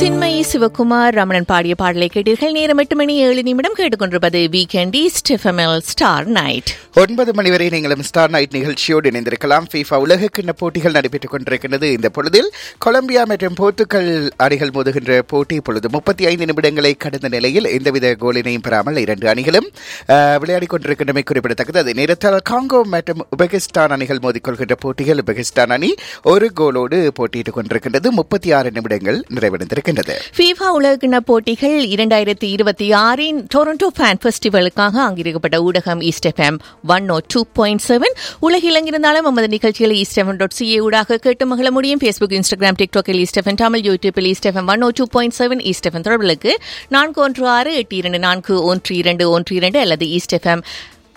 சின்மயி சிவகுமார் ரமணன் பாடிய பாடலை கேட்டீர்கள் நேரம் எட்டு மணி ஏழு நிமிடம் கேட்டுக்கொண்டிருப்பது வீக்கெண்ட் ஈஸ்ட் எஃப்எம்எல் ஸ்டார் நைட் ஒன்பது மணி வரை நீங்களும் ஸ்டார் நைட் நிகழ்ச்சியோடு இணைந்திருக்கலாம் ஃபீஃபா உலகக்கிண்ண போட்டிகள் நடைபெற்றுக் கொண்டிருக்கிறது இந்த பொழுதில் கொலம்பியா மற்றும் போர்த்துகல் அணிகள் மோதுகின்ற போட்டி இப்பொழுது முப்பத்தி ஐந்து நிமிடங்களை கடந்த நிலையில் எந்தவித கோலினையும் பெறாமல் இரண்டு அணிகளும் அஹ், விளையாடிக் கொண்டிருக்கின்றமை குறிப்பிடத்தக்கது அதே நேரத்தில் காங்கோ மற்றும் உபகிஸ்தான் அணிகள் மோதிக்கொள்கின்ற போட்டிகள் உபகிஸ்தான் அணி ஒரு கோலோடு போட்டியிட்டுக் கொண்டிருக்கின்றது முப்பத்தி ஆறு நிமிடங்கள் நிறைவடைந்திருக்கின்றது ஃபீஃபா உலகக்கிண்ண போட்டிகள் இரண்டாயிரத்தி இருபத்தி ஆறின் டொரண்டோ ஃபேன் ஃபெஸ்டிவலுக்காக அங்கிருக்கப்பட்ட ஊடகம் East FM one O two point seven உலகில் எங்கிருந்தாலும் நமது நிகழ்ச்சிகளை ஈஸ்ட் எஃப்எம் டாட் சிஏ ஊடாக கேட்டு மகிழ முடியும் ஃபேஸ்புக் இன்ஸ்டாகிராம் டிக்டாக்கில் ஈஸ்ட் எஃப்எம் தமிழ் யூடியூப்பில் East FM one O two point seven East FM தொடர்புகளுக்கு நான்கு ஒன்று ஆறு எட்டு இரண்டு நான்கு ஒன்று இரண்டு ஒன்று இரண்டு அல்லது East FM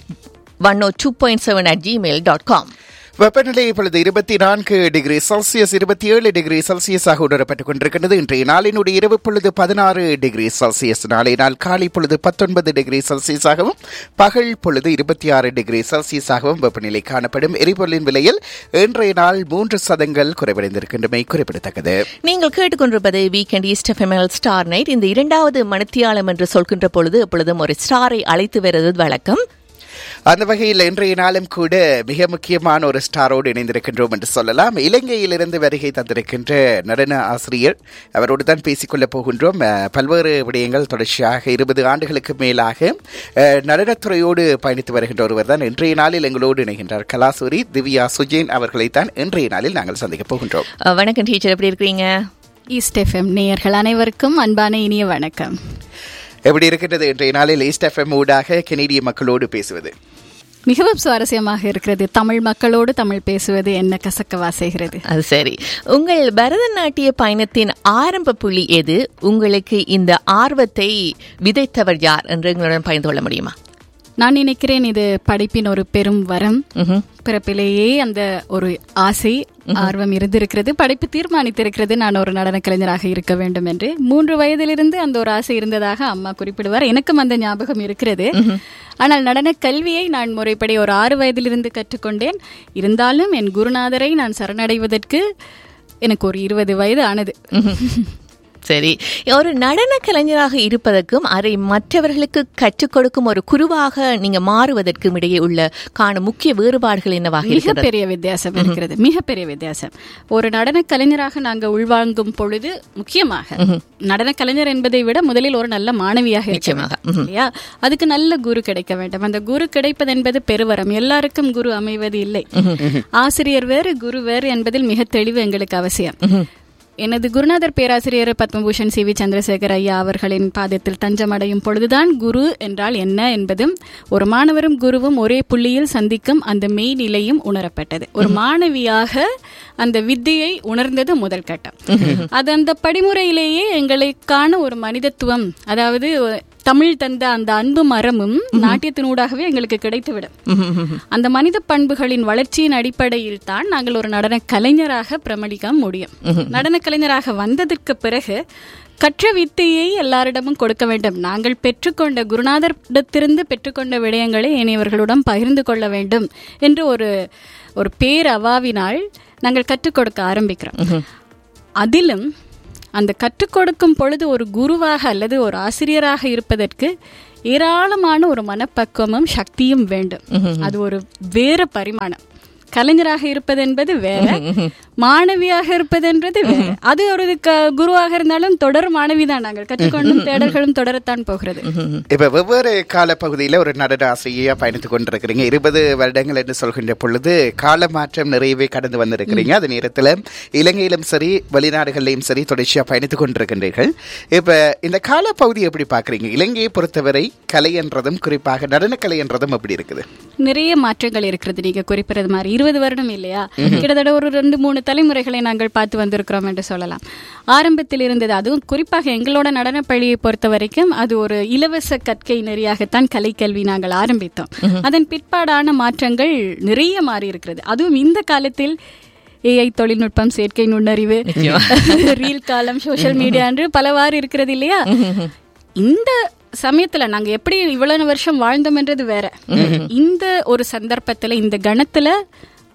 one O two point seven at Gmail dot com வெப்பநிலை இப்பொழுது இருபத்தி நான்கு டிகிரி செல்சியஸ் இருபத்தி ஏழு டிகிரி செல்சியஸாக உணரப்பட்டுக் கொண்டிருக்கிறது இன்றைய நாளினுடைய இரவு பொழுது பதினாறு டிகிரி செல்சியஸ் நாளை நாள் காலை பொழுது பத்தொன்பது டிகிரி செல்சியஸாகவும் பகல் பொழுது இருபத்தி ஆறு டிகிரி செல்சியஸாகவும் வெப்பநிலை காணப்படும் எரிபொருளின் விலையில் இன்றைய நாள் மூன்று சதங்கள் குறைவடைந்திருக்கின்றமை குறிப்பிடத்தக்கது நீங்கள் கேட்டுக்கொண்டிருப்பது வீக்கெண்ட் ஈஸ்ட் எஃப்எம்எல் ஸ்டார் நைட் இந்த இரண்டாவது மணித்தியாலம் என்று சொல்கின்ற பொழுது எப்பொழுதும் ஒரு ஸ்டாரை அழைத்து வருவது வழக்கம் அந்த வகையில் இன்றைய நாளும் கூட மிக முக்கியமான ஒரு ஸ்டாரோடு இணைந்திருக்கின்றோம் என்று சொல்லலாம் இலங்கையிலிருந்து வருகை தந்திருக்கின்ற நடன ஆசிரியர் அவரோடு தான் பேசிக்கொள்ளப் போகின்றோம் அஹ், பல்வேறு விடயங்கள் தொடர்ச்சியாக இருபது ஆண்டுகளுக்கு மேலாக அஹ், நடனத்துறையோடு பயணித்து வருகின்ற ஒருவர் தான் இன்றைய நாளில் எங்களோடு இணைகின்றார் கலாசூரி திவ்யா சுஜேன் அவர்களைத்தான் இன்றைய நாளில் நாங்கள் சந்திக்கப் போகின்றோம் அஹ், வணக்கம் டீச்சர் எப்படி இருக்கிறீங்க ஈஸ்ட் எஃப்எம் நேயர்கள் அனைவருக்கும் அன்பான இனிய வணக்கம் எப்படி இருக்கின்றது இன்றைய நாளில் ஈஸ்ட் எஃப்எம் ஊடாக கெனடிய மக்களோடு பேசுவது மிகவும் சுவாரஸ்யமாக இருக்கிறது தமிழ் மக்களோடு தமிழ் பேசுவது என்ன கசக்கவா செய்கிறது அது சரி உங்கள் பரதநாட்டிய பயணத்தின் ஆரம்ப புள்ளி எது உங்களுக்கு இந்த ஆர்வத்தை விதைத்தவர் யார் என்று எங்களுடன் பகிர்ந்து கொள்ள முடியுமா நான் நினைக்கிறேன் இது படிப்பின் ஒரு பெரும் வரம் ம்ஹும். பிறப்பிலேயே அந்த ஒரு ஆசை ஆர்வம் இருந்திருக்கிறது படிப்பு தீர்மானித்திருக்கிறது நான் ஒரு நடன கலைஞராக இருக்க வேண்டும் என்று மூன்று வயதிலிருந்து அந்த ஒரு ஆசை இருந்ததாக அம்மா குறிப்பிடுவார் எனக்கும் அந்த ஞாபகம் இருக்கிறது ஆனால் நடன கல்வியை நான் முறைப்படி ஒரு ஆறு வயதிலிருந்து கற்றுக்கொண்டேன் இருந்தாலும் என் குருநாதரை நான் சரணடைவதற்கு எனக்கு ஒரு இருபது வயது ஆனது சரி ஒரு நடன கலைஞராக இருப்பதற்கும் அதை மற்றவர்களுக்கு கற்றுக் கொடுக்கும் ஒரு குருவாக நீங்க மாறுவதற்கும் இடையே உள்ள காணும் முக்கிய வேறுபாடுகள் என்னவாக இருக்கிறது மிகப்பெரிய வித்தியாசம் இருக்கிறது மிகப்பெரிய வித்தியாசம் ஒரு நடன கலைஞராக நாங்க உள்வாங்கும் பொழுது முக்கியமாக நடன கலைஞர் என்பதை விட முதலில் ஒரு நல்ல மாணவியாக இருக்க நிச்சயமாக. வேண்டும். இல்லையா அதுக்கு நல்ல குரு கிடைக்க வேண்டும் அந்த குரு கிடைப்பது என்பது பெருவரம் எல்லாருக்கும் குரு அமைவது இல்லை ஆசிரியர் வேறு குரு வேறு என்பதில் மிக தெளிவு எங்களுக்கு அவசியம் எனது குருநாதர் பேராசிரியர் பத்மபூஷன் சி வி சந்திரசேகர் ஐயா அவர்களின் பாதத்தில் தஞ்சமடையும் பொழுதுதான் குரு என்றால் என்ன என்பதும் ஒரு மாணவரும் குருவும் ஒரே புள்ளியில் சந்திக்கும் அந்த மெய்நிலையும் உணரப்பட்டது ஒரு மாணவியாக அந்த வித்தியை உணர்ந்தது முதல் கட்டம் அது அந்த படிமுறையிலேயே எங்களுக்கான ஒரு மனிதத்துவம் அதாவது தமிழ் தந்த அந்த அன்பு மரமும் நாட்டியத்தினூடாகவே எங்களுக்கு கிடைத்துவிடும் அந்த மனித பண்புகளின் வளர்ச்சியின் அடிப்படையில் தான் நாங்கள் ஒரு நடன கலைஞராக பிரமணிக்க முடியும் நடன கலைஞராக வந்ததற்கு பிறகு கற்ற வித்தையை எல்லாரிடமும் கொடுக்க வேண்டும் நாங்கள் பெற்றுக்கொண்ட குருநாதரிடத்திலிருந்து பெற்றுக்கொண்ட விடயங்களை இனியவர்களுடன் பகிர்ந்து கொள்ள வேண்டும் என்று ஒரு ஒரு பேரவாவினால் நாங்கள் கற்றுக் கொடுக்க ஆரம்பிக்கிறோம் அதிலும் அந்த கற்றுக் கொடுக்கும் பொழுது ஒரு குருவாக அல்லது ஒரு ஆசிரியராக இருப்பதற்கு ஏராளமான ஒரு மனப்பக்குவமும் சக்தியும் வேண்டும் அது ஒரு வேற பரிமாணம் கலைஞராக இருப்பது என்பது வேற மாணவியாக இருப்பது என்பது வேற அது ஒரு க- குருவாக இருந்தாலும் தொடர் மாணவிதான் நாங்கள் கற்றுக்கொண்டும் தேடல்களும் தொடரத்தான் போகிறது இப்ப வெவ்வேறு காலப்பகுதியில ஒரு நடன ஆசிரியா பயணித்துக் கொண்டிருக்கிறீங்க இருபது வருடங்கள் என்று சொல்கின்ற பொழுது கால மாற்றம் நிறையவே கடந்து வந்திருக்கிறீங்க அதே நேரத்துல இலங்கையிலும் சரி வெளிநாடுகளிலும் சரி தொடர்ச்சியா பயணித்துக் கொண்டிருக்கின்றீர்கள் இப்ப இந்த காலப்பகுதி எப்படி பாக்குறீங்க இலங்கையை பொறுத்தவரை கலை என்றதும் குறிப்பாக நடனக்கலை என்றதும் எப்படி இருக்குது நிறைய மாற்றங்கள் இருக்கிறது நீங்க குறிப்பிடுறது மாதிரி இருபது வருடம் இல்லையா கிட்டத்தட்ட ஒரு ரெண்டு மூணு தலைமுறைகளை நாங்கள் பார்த்து வந்திருக்கிறோம் என்று சொல்லலாம் ஆரம்பத்தில் இருந்தது அதுவும் குறிப்பாக எங்களோட நடனப் பள்ளியை பொறுத்த வரைக்கும் அது ஒரு இலவச கற்கை நெறியாகத்தான் கலைக்கல்வி நாங்கள் ஆரம்பித்தோம் அதன் பிற்பாடான மாற்றங்கள் நிறைய மாறி இருக்கிறது அதுவும் இந்த காலத்தில் ஏஐ தொழில்நுட்பம் செயற்கை நுண்ணறிவு ரீல் காலம் சோஷியல் மீடியா என்று பலவாறு இருக்கிறது இல்லையா இந்த சமயத்துல நாங்க எப்படி இவ்வளவு வருஷம் வாழ்ந்தோம்ன்றது வேற இந்த ஒரு சந்தர்ப்பத்துல இந்த கணத்துல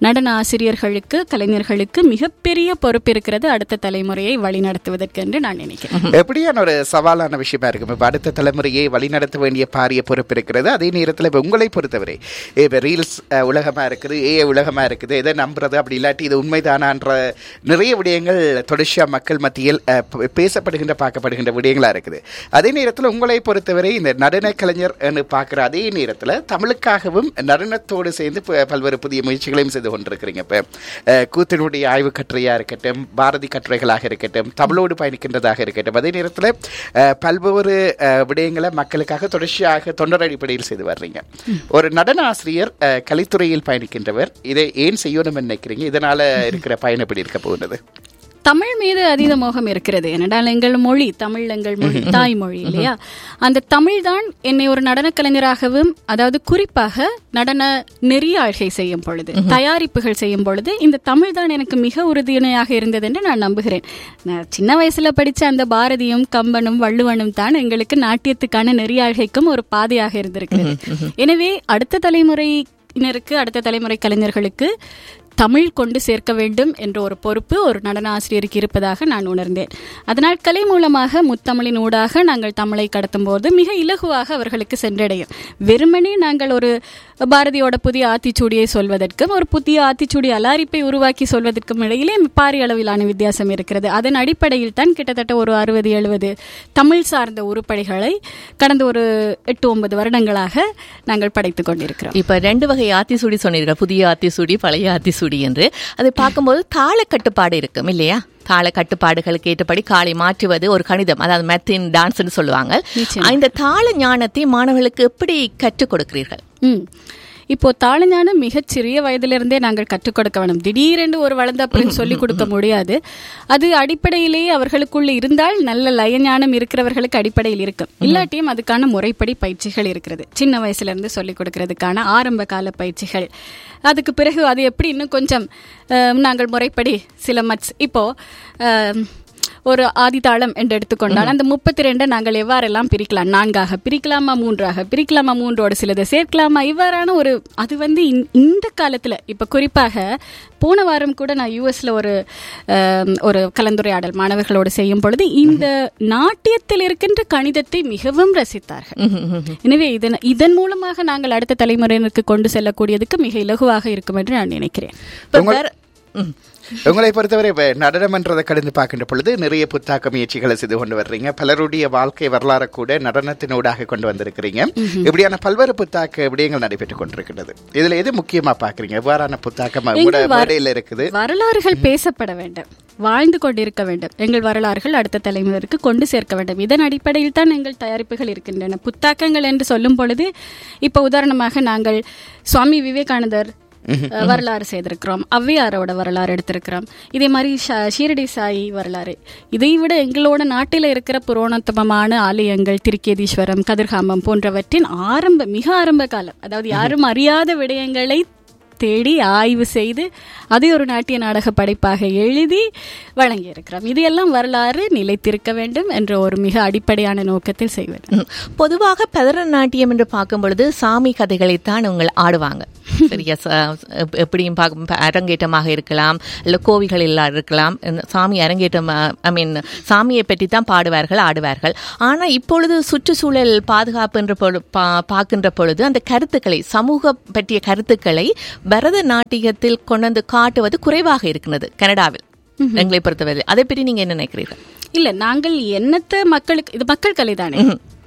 நடன ஆசிரியர்களுக்கு கலைஞர்களுக்கு மிகப்பெரிய பொறுப்பு இருக்கிறது அடுத்த தலைமுறையை வழிநடத்துவதற்கு என்று நான் நினைக்கிறேன் எப்படியான ஒரு சவாலான விஷயமா இருக்கும் இப்ப அடுத்த தலைமுறையை வழிநடத்த வேண்டிய பாரிய பொறுப்பு இருக்கிறது அதே நேரத்தில் இப்போ உங்களை பொறுத்தவரை இப்போ ரீல்ஸ் அஹ், உலகமா இருக்குது ஏ உலகமா இருக்குது எதை நம்புறது அப்படி இல்லாட்டி இது உண்மைதானான்ற நிறைய விடயங்கள் தொடர்ச்சியா மக்கள் மத்தியில் அஹ், ப- பேசப்படுகின்ற பார்க்கப்படுகின்ற விடயங்களா இருக்குது அதே நேரத்தில் உங்களை பொறுத்தவரை இந்த நடன கலைஞர் பார்க்குற அதே நேரத்தில் தமிழுக்காகவும் நடனத்தோடு சேர்ந்து ப- பல்வேறு புதிய முயற்சிகளையும் செய்து கொண்டிருக்கிறீங்க இப்போ கூத்தினுடைய ஆய்வு கட்டுரையாக இருக்கட்டும் பாரதி கட்டுரைகளாக இருக்கட்டும் தமிழோடு பயணிக்கின்றதாக இருக்கட்டும் அதே நேரத்தில் பல்வேறு அஹ், விடயங்களை மக்களுக்காக தொடர்ச்சியாக தொண்டர் அடிப்படையில் செய்து வர்றீங்க ஒரு நடன ஆசிரியர் அஹ், கலைத்துறையில் பயணிக்கின்றவர் இதை ஏன் செய்யணும்னு நினைக்கிறீங்க இதனால இருக்கிற பயன் எப்படி இருக்க போகுது தமிழ் மீது அதீத மோகம் இருக்கிறது ஏனென்றால் எங்கள் மொழி தமிழ் எங்கள் மொழி தாய்மொழி இல்லையா அந்த தமிழ் தான் என்னை ஒரு நடனக் கலைஞராகவும் அதாவது குறிப்பாக நடன நெறியாழ்கை செய்யும் பொழுது தயாரிப்புகள் செய்யும் பொழுது இந்த தமிழ் தான் எனக்கு மிக உறுதுணையாக இருந்தது என்று நான் நம்புகிறேன் நான் சின்ன வயசுல படிச்ச அந்த பாரதியும் கம்பனும் வள்ளுவனும் தான் எங்களுக்கு நாட்டியத்துக்கான நெறியாழ்கைக்கும் ஒரு பாதையாக இருந்திருக்கிறது எனவே அடுத்த தலைமுறையினருக்கு அடுத்த தலைமுறை கலைஞர்களுக்கு தமிழ் கொண்டு சேர்க்க வேண்டும் என்ற ஒரு பொறுப்பு ஒரு நடன ஆசிரியருக்கு இருப்பதாக நான் உணர்ந்தேன் அதனால் கலை மூலமாக முத்தமிழின் ஊடாக நாங்கள் தமிழை கடத்தும் போது மிக இலகுவாக அவர்களுக்கு சென்றடையும் வெறுமனே நாங்கள் ஒரு பாரதியோட புதிய ஆத்திச்சூடியை சொல்வதற்கும் ஒரு புதிய ஆத்திச்சூடி அலாரிப்பை உருவாக்கி சொல்வதற்கும் இடையிலே பாரிய அளவிலான வித்தியாசம் இருக்கிறது அதன் அடிப்படையில் தான் கிட்டத்தட்ட ஒரு அறுபது எழுபது தமிழ் சார்ந்த உருப்படிகளை கடந்த ஒரு எட்டு ஒன்பது வருடங்களாக நாங்கள் படைத்துக் கொண்டிருக்கிறோம் இப்ப ரெண்டு வகை ஆத்திசூடி சொன்னீர்கள் புதிய ஆத்திசூடி பழைய ஆத்திசூடி என்று அதை பார்க்கும்போது தாள கட்டுப்பாடு இருக்கும் இல்லையா தாள கட்டுப்பாடுகளுக்கு ஏற்றபடி காலை மாற்றுவது ஒரு கணிதம் அதாவது மெத்தின் டான்ஸ்னு சொல்லுவாங்க நிச்சயமா. இந்த தாள ஞானத்தை மாணவர்களுக்கு எப்படி கற்றுக் கொடுக்கிறீர்கள் ம் இப்போ தாளஞானம் மிகச் சிறிய வயதிலிருந்தே நாங்கள் கற்றுக் கொடுக்க வேணும் திடீரென்று ஒரு வளர்ந்த அப்படின்னு சொல்லிக் கொடுக்க முடியாது அது அடிப்படையிலேயே அவர்களுக்குள்ள இருந்தால் நல்ல லயஞானம் இருக்கிறவர்களுக்கு அடிப்படையில் இருக்கும் இல்லாட்டியும் அதுக்கான முறைப்படி பயிற்சிகள் இருக்கிறது சின்ன வயசுல இருந்து சொல்லிக் கொடுக்கறதுக்கான ஆரம்ப கால பயிற்சிகள் அதுக்கு பிறகு அது எப்படி இன்னும் கொஞ்சம் அஹ், நாங்கள் முறைப்படி சில மட்ஸ் இப்போ அஹ், ஒரு ஆதிதாளம் என்று எடுத்துக்கொண்டால் அந்த முப்பத்தி ரெண்டை நாங்கள் எவ்வாறெல்லாம் பிரிக்கலாம் நான்காக பிரிக்கலாமா மூன்றாக பிரிக்கலாமா மூன்றோடு சிலதை சேர்க்கலாமா இவ்வாறான ஒரு அது வந்து இந்த- இந்த காலத்துல இப்ப குறிப்பாக போன வாரம் கூட நான் யூஎஸ்ல ஒரு அஹ், ஒரு கலந்துரையாடல் மாணவர்களோடு செய்யும் பொழுது இந்த நாட்டியத்தில் இருக்கின்ற கணிதத்தை மிகவும் ரசித்தார்கள் எனவே இதன் இதன் மூலமாக நாங்கள் அடுத்த தலைமுறையினருக்கு கொண்டு செல்லக்கூடியதுக்கு மிக இலகுவாக இருக்கும் என்று நான் நினைக்கிறேன் இப்ப வேற- ம். உங்களை பொறுத்தவரை இப்ப நடனம்ன்றதை கடந்து பார்க்கின்ற பொழுது நிறைய புத்தாக்க முயற்சிகளை செய்து கொண்டு வர்றீங்க பலருடைய வாழ்க்கை வரலாறு கூட நடனத்தினூடாக கொண்டு வந்திருக்கிறீங்க இப்படியான பல்வேறு புத்தாக்க விடயங்கள் நடைபெற்றுக் கொண்டிருக்கின்றது இதுல எது முக்கியமா பாக்குறீங்க எவ்வாறான புத்தாக்கம் உங்களோட எங்கள் வர- மேடையில இருக்குது வரலாறுகள் பேசப்பட வேண்டும் வாழ்ந்து கொண்டிருக்க வேண்டும் எங்கள் வரலாறுகள் அடுத்த தலைமுறைக்கு கொண்டு சேர்க்க வேண்டும் இதன் அடிப்படையில் தான் எங்கள் தயாரிப்புகள் இருக்கின்றன புத்தாக்கங்கள் என்று சொல்லும் பொழுது இப்ப உதாரணமாக நாங்கள் சுவாமி விவேகானந்தர் அஹ், வரலாறு செய்திருக்கிறோம் ஔவையாரோட வரலாறு எடுத்திருக்கிறோம் இதே மாதிரி ஷ- ஷீரடி சாயி வரலாறு இதை விட எங்களோட நாட்டில் இருக்கிற புரோணத்தமமான ஆலயங்கள் திருக்கேதீஸ்வரம் கதிர்காமம் போன்றவற்றின் ஆரம்ப மிக ஆரம்ப காலம் அதாவது யாரும் அறியாத விடயங்களை தேடி ஆய்வு செய்து அதை ஒரு நாட்டிய நாடக படைப்பாக எழுதி வழங்கியிருக்கிறோம் இது எல்லாம் வரலாறு நிலைத்திருக்க வேண்டும் என்ற ஒரு மிக அடிப்படையான நோக்கத்தில் செய்வது ம். பொதுவாக பரதநாட்டியம் என்று பார்க்கும் பொழுது சாமி கதைகளைத்தான் உங்கள் ஆடுவாங்க சரியா ச- எப்- எப்படியும் பார்க்கும் ப- அரங்கேற்றமாக இருக்கலாம் இல்ல கோவில்களில் இருக்கலாம் இந்த சாமி அரங்கேற்றம் ஐ மீன் சாமியை பற்றி தான் பாடுவார்கள் ஆடுவார்கள் ஆனா இப்பொழுது சுற்றுச்சூழல் பாதுகாப்பு என்ற பொழு- பா- பார்க்கின்ற பொழுது அந்த கருத்துக்களை சமூக பற்றிய கருத்துக்களை பரதநாட்டியத்தில் கொண்டு வந்து காட்டுவது குறைவாக இருக்கிறது கனடாவில் எங்களை பொறுத்தவரை அதை பற்றி நீங்க என்ன நினைக்கிறீர்கள் இல்ல நாங்கள் என்னத்த மக்களுக்கு இது மக்கள் கலை தானே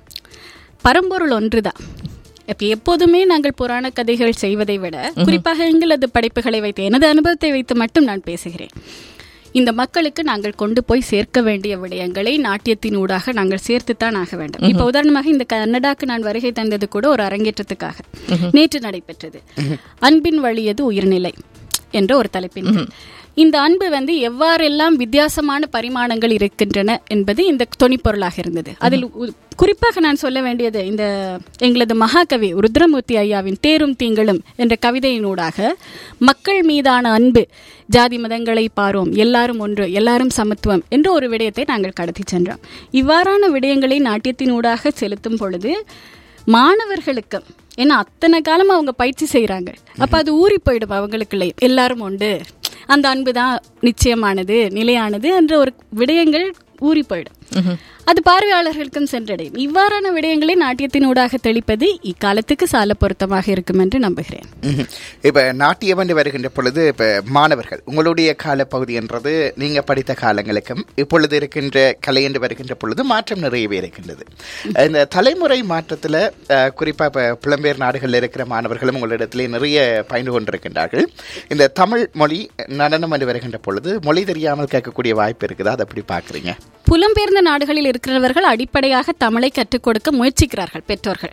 பரம்பொருள் ஒன்றுதான் இப்ப எப்போதுமே நாங்கள் புராண கதைகள் செய்வதை விட குறிப்பாக எங்களது படைப்புகளை வைத்து எனது அனுபவத்தை வைத்து மட்டும் நான் பேசுகிறேன் இந்த மக்களுக்கு நாங்கள் கொண்டு போய் சேர்க்க வேண்டிய விடயங்களை நாட்டியத்தின் ஊடாக நாங்கள் சேர்த்துத்தான் ஆக வேண்டும் இப்ப உதாரணமாக இந்த கன்னடாக்கு நான் வருகை தந்தது கூட ஒரு அரங்கேற்றத்துக்காக நேற்று நடைபெற்றது அன்பின் வழியது உயிர்நிலை என்ற ஒரு தலைப்பின் கீழ். இந்த அன்பு வந்து எவ்வாறெல்லாம் வித்தியாசமான பரிமாணங்கள் இருக்கின்றன என்பது இந்த தொனிப்பொருளாக இருந்தது அதில் உ- குறிப்பாக நான் சொல்ல வேண்டியது இந்த எங்களது மகாகவி ருத்ரமூர்த்தி ஐயாவின் தேரும் தீங்களும் என்ற கவிதையினூடாக மக்கள் மீதான அன்பு ஜாதி மதங்களை பாரோம் எல்லாரும் ஒன்று எல்லாரும் சமத்துவம் என்ற ஒரு விடயத்தை நாங்கள் கடத்தி சென்றோம் இவ்வாறான விடயங்களை நாட்டியத்தினூடாக செலுத்தும் பொழுது மாணவர்களுக்கும் ஏன்னா அத்தனை காலம் அவங்க பயிற்சி செய்றாங்க அப்ப அது ஊறி போயிடும் அவங்களுக்குள்ளே எல்லாரும் உண்டு அந்த அன்பு தான் நிச்சயமானது நிலையானது என்ற ஒரு விடயங்கள் ஊறி போயிடும் அது பார்வையாளர்களுக்கும் சென்றடையும் இவ்வாறான விடயங்களை நாட்டியத்தின் ஊடாக தெளிப்பது இக்காலத்துக்கு சால பொருத்தமாக இருக்கும் என்று நம்புகிறேன் ம்ஹும். இப்ப நாட்டியம் என்று வருகின்ற பொழுது இப்ப மாணவர்கள் உங்களுடைய காலப்பகுதி என்றது நீங்க படித்த காலங்களுக்கும் இப்பொழுது இருக்கின்ற கலை என்று வருகின்ற பொழுது மாற்றம் நிறையவே இருக்கின்றது இந்த தலைமுறை மாற்றத்துல அஹ், குறிப்பா இப்ப புலம்பெயர் நாடுகளில் இருக்கிற மாணவர்களும் உங்களிடத்திலே நிறைய பயின்று கொண்டிருக்கின்றார்கள் இந்த தமிழ் மொழி நடனம் என்று வருகின்ற பொழுது மொழி தெரியாமல் கேட்கக்கூடிய வாய்ப்பு இருக்குதா அதை எப்படி பாக்குறீங்க புலம்பெயர்ந்த நாடுகளில் இருக்கிறவர்கள் அடிப்படையாக தமிழை கற்றுக் கொடுக்க முயற்சிக்கிறார்கள் பெற்றோர்கள்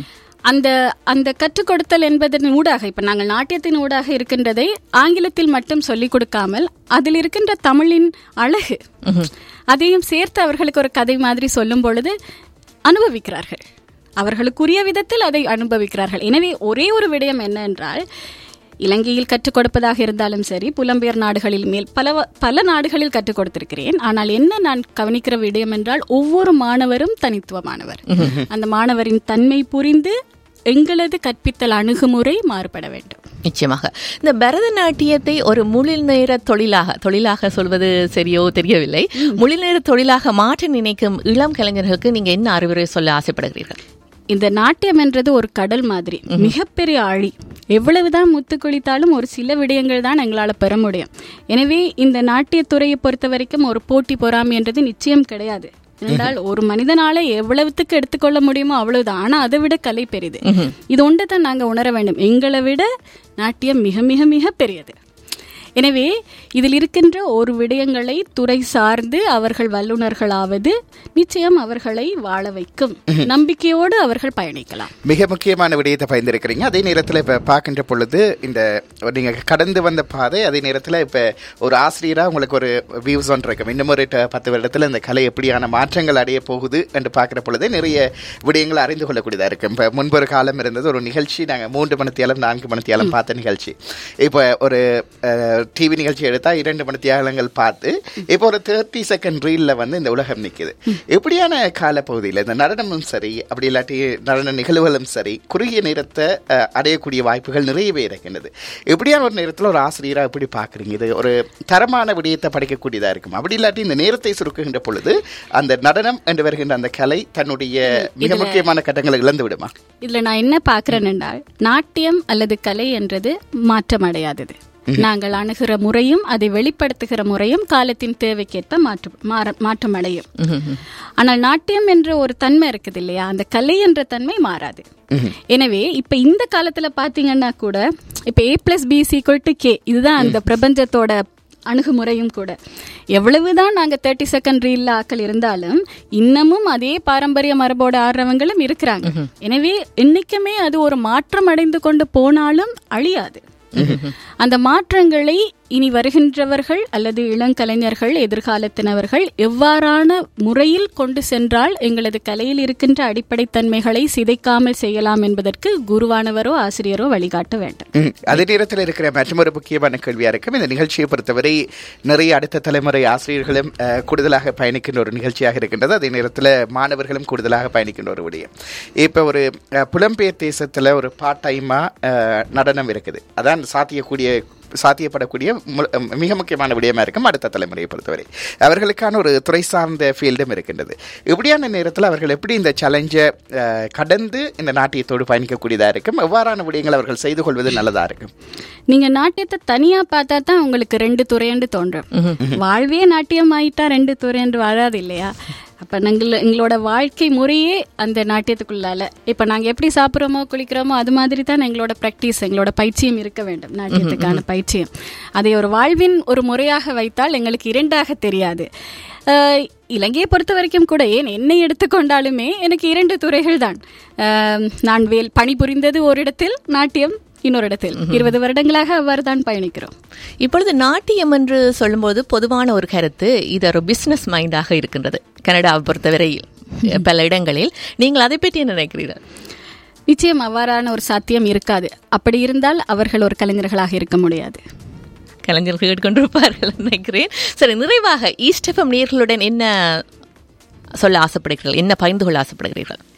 அந்த அந்த கற்றுக் கொடுத்தல் என்பதன் ஊடாக இப்ப நாங்கள் நாட்டியத்தின் ஊடாக இருக்கின்றதை ஆங்கிலத்தில் மட்டும் சொல்லிக் கொடுக்காமல் அதில் இருக்கின்ற தமிழின் அழகு அதையும் சேர்த்து அவர்களுக்கு ஒரு கதை மாதிரி சொல்லும் பொழுது அனுபவிக்கிறார்கள் அவர்களுக்குரிய விதத்தில் அதை அனுபவிக்கிறார்கள் எனவே ஒரே ஒரு விடயம் என்ன என்றால் இலங்கையில் கற்றுக் கொடுப்பதாக இருந்தாலும் சரி புலம்பெயர் நாடுகளில் மேல் பல வ- பல நாடுகளில் கற்றுக் கொடுத்திருக்கிறேன் ஆனால் என்ன நான் கவனிக்கிற விடயம் என்றால் ஒவ்வொரு மாணவரும் தனித்துவமானவர் அந்த மாணவரின் தன்மை புரிந்து எங்களது கற்பித்தல் அணுகுமுறை மாறுபட வேண்டும் நிச்சயமாக இந்த பரதநாட்டியத்தை ஒரு முழு நேர தொழிலாக தொழிலாக சொல்வது சரியோ தெரியவில்லை முழு நேர தொழிலாக மாற்ற நினைக்கும் இளம் கலைஞர்களுக்கு நீங்க என்ன அறிவுரை சொல்ல ஆசைப்படுகிறீர்கள் இந்த நாட்டியம் என்றது ஒரு கடல் மாதிரி மிகப்பெரிய ஆழி எவ்வளவுதான் முத்து குளித்தாலும் ஒரு சில விடயங்கள் தான் எங்களால் பெற முடியும் எனவே இந்த நாட்டியத்துறையை பொறுத்த வரைக்கும் ஒரு போட்டி பொறாமை என்றது நிச்சயம் கிடையாது என்றால் ஒரு மனிதனால எவ்வளவுத்துக்கு எடுத்துக்கொள்ள முடியுமோ அவ்வளவுதான் ஆனா அதை விட கலை பெரிது இது ஒன்றை தான் நாங்க உணர வேண்டும் எங்களை விட நாட்டியம் மிக மிக மிக பெரியது எனவே இதில் இருக்கின்ற ஒரு விடயங்களை துறை சார்ந்து அவர்கள் வல்லுநர்களாவது நிச்சயம் அவர்களை வாழ வைக்கும் நம்பிக்கையோடு அவர்கள் பயணிக்கலாம் மிக முக்கியமான விடயத்தை பயந்திருக்கிறீங்க அதே நேரத்தில் இப்போ பார்க்கின்ற பொழுது இந்த நீங்க கடந்து வந்த பாதை அதே நேரத்தில் இப்போ ஒரு ஆசிரியராக உங்களுக்கு ஒரு வியூஸ் ஒன்று இருக்கும் இன்னும் ஒரு ட- பத்து வருடத்தில் இந்த கலை எப்படியான மாற்றங்கள் அடைய போகுது என்று பார்க்குற பொழுது நிறைய விடயங்களை அறிந்து கொள்ளக்கூடியதாக இருக்கும் இப்போ முன்பொரு காலம் இருந்தது ஒரு நிகழ்ச்சி நாங்கள் மூன்று மணித்தியாலம் நான்கு மணித்தியாலம் பார்த்த நிகழ்ச்சி இப்போ ஒரு டிவி நிகழ்ச்சி எடுத்தால் இரண்டு மணித்தியாலங்கள் பார்த்து இப்போ ஒரு தேர்ட்டி செகண்ட் ரீலில் வந்து இந்த உலகம் நிற்குது எப்படியான காலப்பகுதியில் இந்த நடனமும் சரி அப்படி இல்லாட்டி நடன நிகழ்வுகளும் சரி குறுகிய நேரத்தை அஹ், அடையக்கூடிய வாய்ப்புகள் நிறையவே இருக்கின்றது எப்படியான ஒரு நேரத்தில் ஒரு ஆசிரியராக எப்படி பார்க்குறீங்க இது ஒரு தரமான விடயத்தை படிக்கக்கூடியதாக இருக்கும் அப்படி இல்லாட்டி இந்த நேரத்தை சுருக்குகின்ற பொழுது அந்த நடனம் என்று வருகின்ற அந்த கலை தன்னுடைய மிக முக்கியமான கட்டங்களை இழந்து விடுமா இதுல நான் என்ன பார்க்கிறேன் என்றால் நாட்டியம் அல்லது கலை என்றது மாற்றமடையாதது நாங்கள் அணுகிற முறையும் அதை வெளிப்படுத்துகிற முறையும் காலத்தின் தேவைக்கேற்ப மாற்று மாற- மாற்றமடையும் ஆனால் நாட்டியம் என்ற ஒரு தன்மை இருக்குது இல்லையா அந்த கலை என்ற தன்மை மாறாது எனவே இப்ப இந்த காலத்துல பாத்தீங்கன்னா கூட இப்ப A plus B equal to K இதுதான் அந்த பிரபஞ்சத்தோட அணுகுமுறையும் கூட எவ்வளவுதான் நாங்க தேர்ட்டி செகண்ட் ரீல்ல ஆக்கள் இருந்தாலும் இன்னமும் அதே பாரம்பரிய மரபோட ஆடுறவங்களும் இருக்கிறாங்க எனவே என்னைக்குமே அது ஒரு மாற்றம் அடைந்து கொண்டு போனாலும் அழியாது அந்த மாற்றங்களை இனி வருகின்றவர்கள் அல்லது இளங்கலைஞர்கள் எதிர்காலத்தினவர்கள் எவ்வாறான முறையில் கொண்டு சென்றால் எங்களது கலையில் இருக்கின்ற அடிப்படை தன்மைகளை சிதைக்காமல் செய்யலாம் என்பதற்கு குருவானவரோ ஆசிரியரோ வழிகாட்ட வேண்டும் ம். அதே நேரத்தில் இருக்கிற மற்றொரு முக்கியமான கேள்வியா இருக்கும் இந்த நிகழ்ச்சியை பொறுத்தவரை நிறைய அடுத்த தலைமுறை ஆசிரியர்களும் அஹ், கூடுதலாக பயணிக்கின்ற ஒரு நிகழ்ச்சியாக இருக்கின்றது அதே நேரத்தில் மாணவர்களும் கூடுதலாக பயணிக்கின்ற ஒரு விடயம் இப்போ ஒரு அஹ், புலம்பெயர் தேசத்தில் ஒரு பார்ட் டைமாக நடனம் இருக்குது அதான் சாத்தியக்கூடிய சாத்தியப்படக்கூடிய மு- அஹ், மிக முக்கியமான விடயமா இருக்கும் அடுத்த தலைமுறையை பொறுத்தவரை அவர்களுக்கான ஒரு துறை சார்ந்த ஃபீல்டும் இருக்கின்றது இப்படியான நேரத்தில் அவர்கள் எப்படி இந்த சேலஞ்சை கடந்து இந்த நாட்டியத்தோடு பயணிக்கக்கூடியதா இருக்கும் எவ்வாறான விடயங்கள் அவர்கள் செய்து கொள்வது நல்லதா இருக்கும் நீங்க நாட்டியத்தை தனியா பார்த்தா தான் உங்களுக்கு ரெண்டு துறையண்டு தோன்றும் வாழ்வே நாட்டியம் ஆயிட்டா ரெண்டு துறையண்டு வாழாது இல்லையா அப்ப நாங்கள் எங்களோட வாழ்க்கை முறையே அந்த நாட்டியத்துக்குள்ளால இப்ப நாங்க எப்படி சாப்பிட்றோமோ குளிக்கிறோமோ அது மாதிரி தான் எங்களோட ப்ராக்டிஸ் எங்களோட பயிற்சியும் இருக்க வேண்டும் நாட்டியத்துக்கான பயிற்சியும் அதை ஒரு வாழ்வின் ஒரு முறையாக வைத்தால் எங்களுக்கு இரண்டாக தெரியாது அஹ், இலங்கையை பொறுத்த வரைக்கும் கூட ஏன் என்னை எடுத்துக்கொண்டாலுமே எனக்கு இரண்டு துறைகள் தான் அஹ், நான் வேல் பணிபுரிந்தது ஒரு இடத்தில் நாட்டியம் இன்னொரு இடத்தில் இருபது வருடங்களாக அவ்வாறு தான் பயணிக்கிறோம் இப்பொழுது நாட்டியம் என்று சொல்லும்போது பொதுவான ஒரு கருத்து இது ஒரு பிசினஸ் மைண்டாக இருக்கின்றது கனடாவை பொறுத்தவரையில் பல இடங்களில் நீங்கள் அதை பற்றி என்ன நினைக்கிறீர்கள் நிச்சயம் அவ்வாறான ஒரு சாத்தியம் இருக்காது அப்படி இருந்தால் அவர்கள் ஒரு கலைஞர்களாக இருக்க முடியாது கலைஞர்கள் கேட்டுக்கொண்டிருப்பார்கள் நினைக்கிறேன் சரி நிறைவாக ஈஸ்ட் எஃப்எம் நேர்களுடன் என்ன சொல்ல ஆசைப்படுகிறீர்கள் என்ன பகிர்ந்து கொள்ள ஆசைப்படுகிறீர்கள்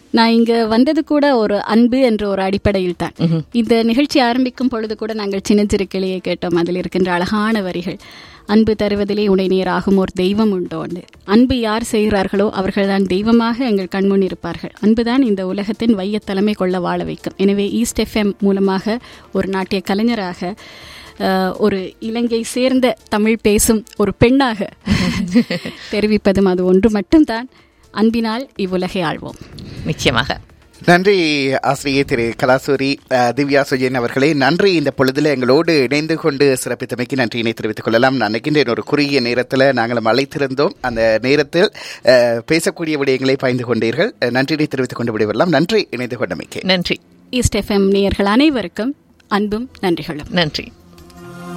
நான் இங்க வந்தது கூட ஒரு அன்பு என்ற ஒரு அடிப்படையில் தான் இந்த நிகழ்ச்சி ஆரம்பிக்கும் பொழுது கூட நாங்கள் சின்னஞ்சிறு கிளியை கேட்டோம் அதில் இருக்கின்ற அழகான வரிகள் அன்பு தருவதிலே உடை நீராகும் ஒரு தெய்வம் உண்டோண்டு அன்பு யார் செய்கிறார்களோ அவர்கள்தான் தெய்வமாக எங்கள் கண்முன் இருப்பார்கள் அன்புதான் இந்த உலகத்தின் வைய தலைமை கொள்ள வாழ வைக்கும் எனவே ஈஸ்ட் எஃப்எம் மூலமாக ஒரு நாட்டிய கலைஞராக அஹ், ஒரு இலங்கை சேர்ந்த தமிழ் பேசும் ஒரு பெண்ணாக தெரிவிப்பதும் அது ஒன்று மட்டும்தான் அன்பினால் இவ்வுலகை ஆள்வோம் நிச்சயமாக நன்றி ஆசிரியை திரு கலாசூரி அஹ், திவ்யா சுஜயன் அவர்களே நன்றி இந்த பொழுதுல எங்களோடு இணைந்து கொண்டு சிறப்பித்தமைக்கு நன்றியினை தெரிவித்துக் கொள்ளலாம் நான் நினைக்கின்றேன் ஒரு குறுகிய நேரத்தில் நாங்களும் அழைத்திருந்தோம் அந்த நேரத்தில் அஹ், பேசக்கூடிய விடயங்களை பாய்ந்து கொண்டீர்கள் அஹ், நன்றியினை தெரிவித்துக் கொண்டு விடைபெறலாம் நன்றி இணைந்து கொண்டமைக்கு நன்றி ஈஸ்ட் எஃப்எம் நேயர்கள் அனைவருக்கும் அன்பும் நன்றிகளும் நன்றி